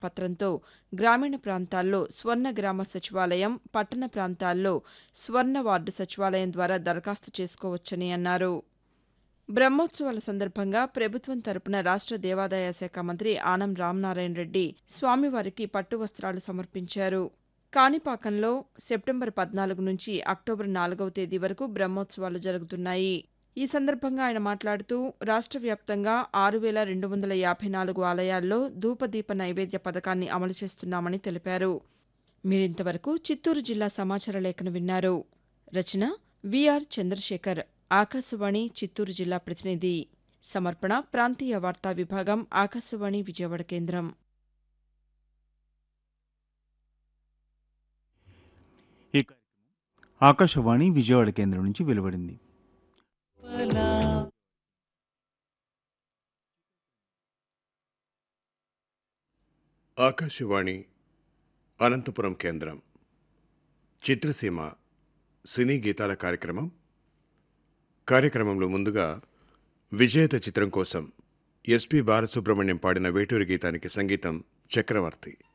పత్రంతో గ్రామీణ ప్రాంతాల్లో స్వర్ణ గ్రామ సచివాలయం పట్టణ ప్రాంతాల్లో స్వర్ణ వార్డు సచివాలయం ద్వారా దరఖాస్తు చేసుకోవచ్చని అన్నారు బ్రహ్మోత్సవాల సందర్భంగా ప్రభుత్వం తరపున రాష్ట దేవాదాయ శాఖ మంత్రి ఆనం రామనారాయణ రెడ్డి స్వామివారికి పట్టు వస్త్రాలు సమర్పించారు కాణిపాకంలో సెప్టెంబర్ పద్నాలుగు నుంచి అక్టోబర్ నాలుగవ తేదీ వరకు బ్రహ్మోత్సవాలు జరుగుతున్నాయి ఈ సందర్భంగా ఆయన మాట్లాడుతూ రాష్ట్ర వ్యాప్తంగా ఆరు వేల రెండు వందల యాభై నాలుగు ఆలయాల్లో ధూపదీప నైవేద్య పథకాన్ని అమలు చేస్తున్నామని తెలిపారు మీరింతవరకు చిత్తూరు జిల్లా సమాచార లేఖను విన్నారు రచన విఆర్ చంద్రశేఖర్ ఆకాశవాణి చిత్తూరు జిల్లా ప్రతినిధి సమర్పణ ప్రాంతీయ వార్తా విభాగం ఆకాశవాణి విజయవాడ కేంద్రం ఈ కార్యక్రమం ఆకాశవాణి విజయవాడ కేంద్రం నుంచి వెలువడింది ఆకాశవాణి అనంతపురం కేంద్రం చిత్రసీమ సినీ గీతాల కార్యక్రమం కార్యక్రమంలో ముందుగా విజేత చిత్రం కోసం ఎస్పి బాలసుబ్రహ్మణ్యం పాడిన వేటూరి గీతానికి సంగీతం చక్రవర్తి